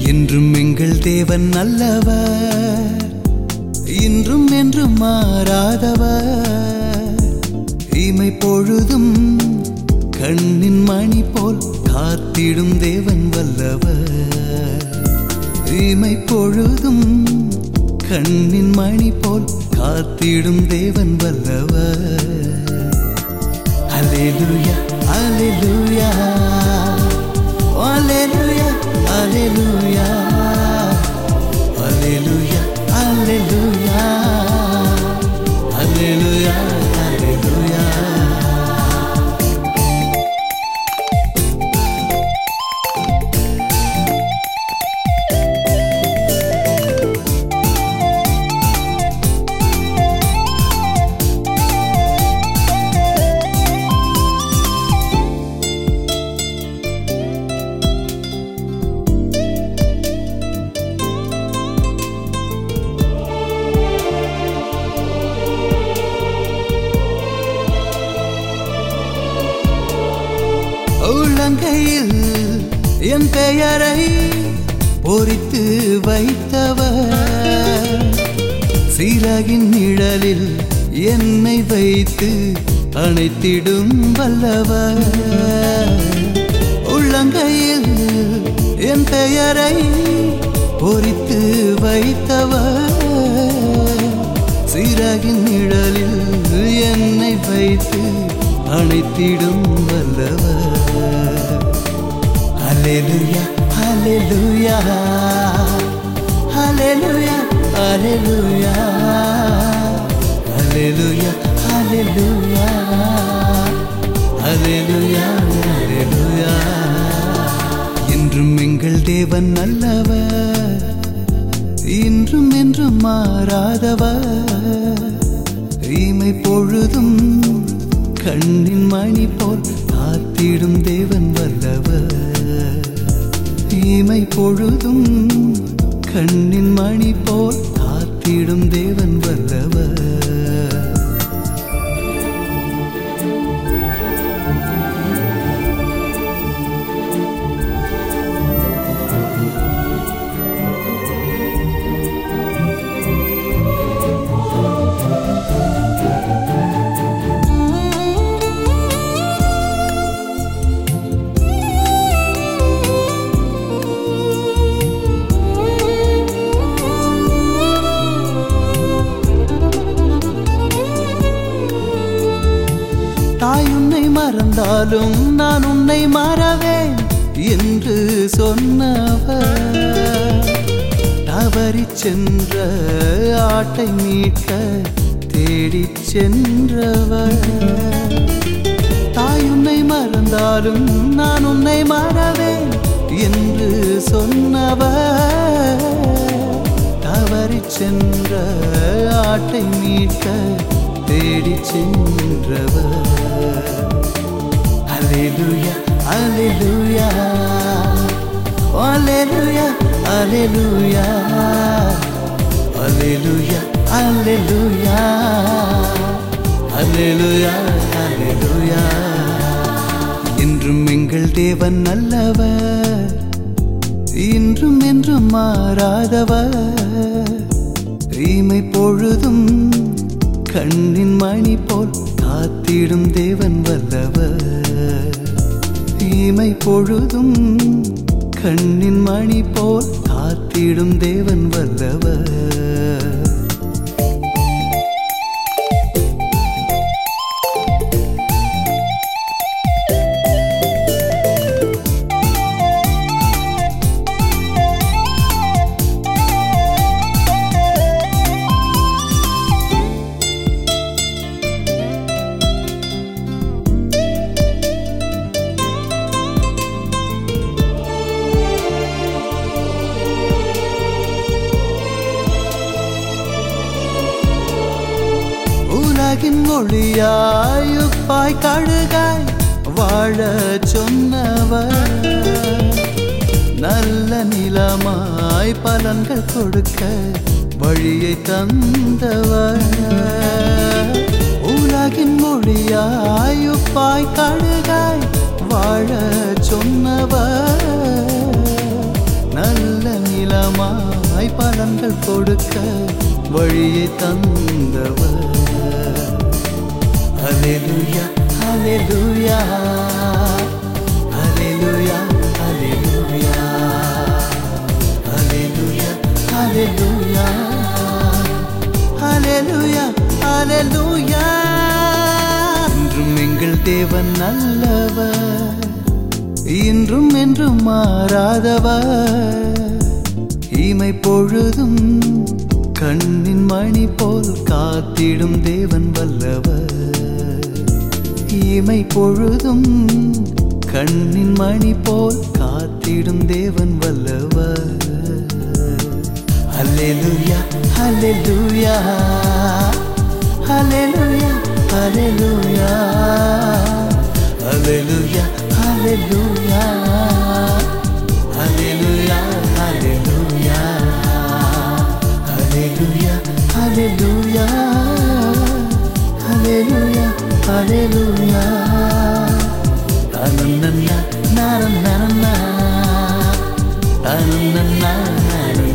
என்றும் எங்கள் தேவன் நல்லவர் இன்றும் என்றும் மாறாதவர் இமை பொழுதும் கண்ணின் மணி போல் காத்திடும் தேவன் வல்லவர் இமை பொழுதும் கண்ணின் மணி போல் காத்திடும் தேவன் வல்லவர் அலேலுயா அலேலுயா அலேலுயா அலேலுயா அலேலுயா அலேலுயா அலேலுயா அலேலுயா உள்ளங்கையில் என் பெயரை பொறித்து வைத்தவர் சிறகின் நிழலில் என்னை வைத்து அணைத்திடும் வல்லவர் உள்ளங்கையில் என் பெயரை பொறித்து வைத்தவர் சிறகின் நிழலில் என்னை வைத்து அணைத்திடும் வல்லவர் அலேலுயா அலேலுயா அலேலுயா அலேலுயா அலேலுயா அலேலுயா அலேலுயா அலேலுயா என்றும் எங்கள் தேவன் நல்லவர் இன்றும் என்றும் மாறாதவர் இமை பொழுதும் கண்ணின் மணி போல் காத்திடும் தேவன் வல்லவர் இமை பொழுதும் கண்ணின் மணி போல் காத்திடும் தேவன் வல்லவர் தாய் உன்னை மறந்தாலும் நான் உன்னை மறவேன் என்று சொன்னவர் தவறிச் சென்ற ஆட்டை மீட்க தேடிச் சென்றவர் தாய் உன்னை மறந்தாலும் நான் உன்னை மறவேன் என்று சொன்னவர் தவறிச் சென்ற ஆட்டை மீட்க தேடிச் சென்றவர் அலேலுயா அலேலுயா அலேலுயா அலேலுயா அலேலுயா அலேலுயா அலேலுயா அலேலுயா என்றும் எங்கள் தேவன் நல்லவர் இன்றும் என்றும் மாறாதவர் இமை பொழுதும் கண்ணின் மணி போல் காத்திடும் தேவன் வல்லவர் இமை பொழுதும் கண்ணின் மணி போல் காத்திடும் தேவன் வல்லவர் உலகின் மொழியாய் உப்பாய் கழுகாய் வாழ சொன்னவர் நல்ல நிலமாய் பலன்கள் கொடுக்க வழியை தந்தவர் உலகின் மொழியாய் உப்பாய் கழுகாய் வாழ சொன்னவர் நல்ல வழியை தந்தவர் Hallelujah, hallelujah, hallelujah, hallelujah, hallelujah, hallelujah, hallelujah, hallelujah. இன்றும் எங்கள் தேவன் நல்லவர் இன்றும் என்றும் மாறாதவர் இமை பொழுதும் கண்ணின் மணி போல் காத்திடும் தேவன் வல்லவர் இமை பொழுதும் கண்ணின் மணி போல் காத்திடும் தேவன் வல்லவர் அல்லேலூயா அல்லேலூயா அல்லேலூயா அல்லேலூயா அல்லேலூயா அல்லேலூயா அல்லேலூயா அல்லேலூயா அல்லேலூயா அல்லேலூயா அல்லேலூயா அல்லேலூயா நனநன்னா நனநன்னா நனநன்னா நனநன்னா